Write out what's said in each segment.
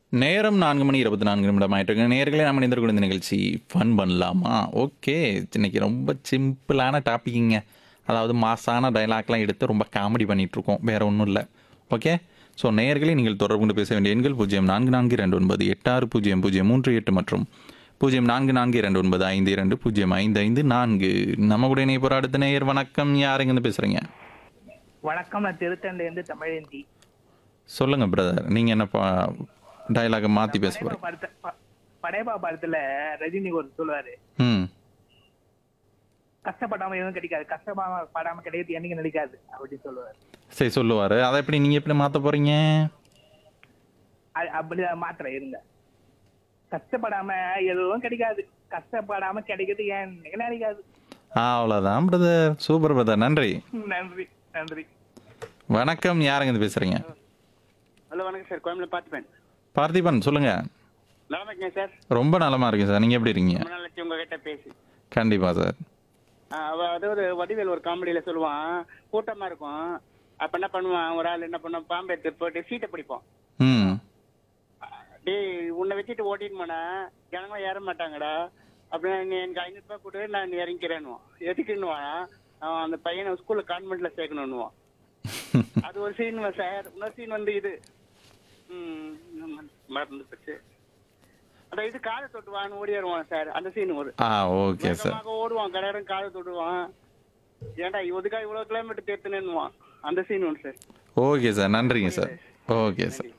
நேரம் நான்கு மணி இருபத்தி நான்கு நிமிடம் ஆயிட்டு நேர்களே நம்ம இணைந்திருக்கிற இந்த நிகழ்ச்சி ஃபன் பண்ணலாமா ஓகே இன்னைக்கு ரொம்ப சிம்பிளான டாபிக்ங்க அதாவது மாசான டைலாக்லாம் எடுத்து ரொம்ப காமெடி பண்ணிட்டு இருக்கோம் வேற ஒன்றும் இல்லை ஓகே ஸோ நேயர்களே நீங்கள் தொடர்பு கொண்டு பேச வேண்டிய எண்கள் பூஜ்ஜியம் நான்கு நான்கு இரண்டு ஒன்பது எட்டு ஆறு பூஜ்ஜியம் பூஜ்ஜியம் மூன்று எட்டு மற்றும் பூஜ்ஜியம் நான்கு நான்கு இரண்டு ஒன்பது ஐந்து இரண்டு பூஜ்ஜியம் ஐந்து ஐந்து நான்கு நம்ம கூட இணைய போகிற அடுத்த நேயர் வணக்கம் யாருங்கன்னு பேசுகிறீங்க வணக்கம் நான் திருத்தண்டையிலிருந்து தமிழேந்தி சொல்லுங்க பிரதர் நீங்கள் என்ன டைலாகை மாற்றி பேச படையப்பா போகிறீங்க படத்த ப- படையப்பா படத்துல ரஜினி ஒரு சொல்லுவாரு ம் கஷ்டப்படாம எதுவும் கிடைக்காது கஷ்டப்படாம படாம கிடையாது என்னைக்கு நடிக்காது அப்படின்னு சொல்லுவாரு சரி சொல்லுவார் அதை எப்படி நீங்கள் எப்படி மாற்ற போகிறீங்க அது அப்படிதான் மாத்திரம் இருங்க கஷ்டப்படாம எதுவும் கிடைக்காது கஷ்டப்படாம கிடைக்கிறது ஏன் என்னைக்கு நடிக்காது அவ்வளோதான் பிரதர் சூப்பர் பிரதர் நன்றி நன்றி நன்றி வணக்கம் யாருங்க இது பேசுகிறீங்க ஹலோ வணக்கம் சார் கோயம்புல பார்த்துப்பேன் பார்த்திபன் சொல்லுங்கள் நலமா இருக்கேன் சார் ரொம்ப நலமாக இருக்கேன் சார் நீங்கள் எப்படி இருக்கீங்க ரொம்ப நாளைக்கு உங்ககிட்ட பேசி கண்டிப்பாக சார் ஆ, அவ அதாவது வடிவேல் ஒரு காமெடியில சொல்லுவான் கூட்டமா இருக்கும் அப்ப என்ன பண்ணுவான் ஒரு ஆள் என்ன பண்ணுவான் பாம்பு எடுத்து போட்டு சீட்டை பிடிப்போம் ம் டேய் உன்னை வச்சுட்டு ஓட்டின்னு போனா ஜனங்க ஏற மாட்டாங்கடா அப்படின்னா நீ எனக்கு ஐநூறு ரூபாய் கொடு நான் இறங்கிக்கிறேன்னுவான் எதுக்குன்னுவான் அவன் அந்த பையனை ஸ்கூல்ல கான்வென்ட்ல சேர்க்கணும்னுவான் அது ஒரு சீன் சார் இன்னொரு சீன் வந்து இது ம், நம்ம மறந்து போச்சு அந்த இது காலை தொட்டுவான்னு ஓடி வருவான் சார் அந்த சீன் ஒரு ஆ ஓகே சார் வேகமாக ஓடுவான் கடகடன் காலை தொடுவான் ஏன்டா இதுக்காக இவ்வளவு கிலோமீட்டர் தேத்துனேன்னுவான் அந்த சீன் ஒன்று சார் ஓகே சார் நன்றிங்க சார் ஓகே சார்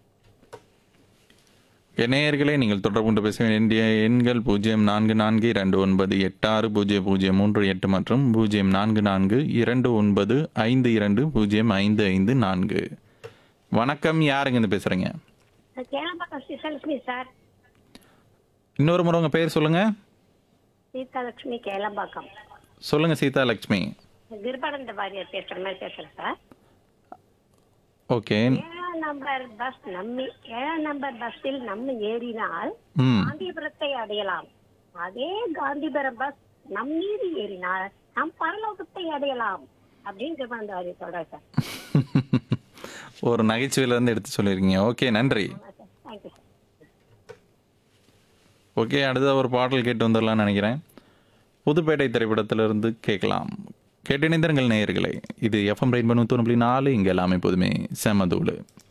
நேயர்களே நீங்கள் தொடர்பு கொண்டு பேச வேண்டிய எண்கள் பூஜ்ஜியம் நான்கு நான்கு இரண்டு ஒன்பது எட்டு ஆறு பூஜ்ஜியம் பூஜ்ஜியம் மூன்று எட்டு மற்றும் பூஜ்ஜியம் நான்கு நான்கு இரண்டு ஒன்பது ஐந்து இரண்டு பூஜ்ஜியம் ஐந்து ஐந்து நான்கு வணக்கம் யாருங்க இருந்து பேசுகிறீங்க கேளம்பாக்கம் சீதாலட்சுமி சார் இன்னொரு முறை உங்கள் பேர் சொல்லுங்கள் சீதாலட்சுமி கேளம்பாக்கம் சொல்லுங்கள் சீதா லக்ஷ்மி கிருபானந்த வாரியர் பேசுற மாதிரி பேசுறேன் சார் ஓகே ஏழாம் நம்பர் பஸ் நம்மி ஏழாம் நம்பர் பஸ்ஸில் நம்ம ஏறினால் ம் காந்திபுரத்தை அடையலாம் அதே காந்திபுரம் பஸ் நம் மீது ஏறினால் நம் பரலோகத்தை அடையலாம் அப்படின்னு கிருபானந்த வாரியர் சொல்றாரு சார் ஒரு நகைச்சுவையிலேருந்து எடுத்து சொல்லியிருக்கீங்க ஓகே நன்றி தேங்க்யூ சார் ஓகே அடுத்த ஒரு பாடல் கேட்டு வந்துடலாம்னு நினைக்கிறேன் புதுப்பேட்டை திரைப்படத்திலிருந்து கேட்கலாம் கேட்டிணைந்தர்கள் நேயர்களே இது எஃப்எம் ரெயின் பண்ணு நாலு இங்கே எல்லாமே எப்போதுமே செமதூளு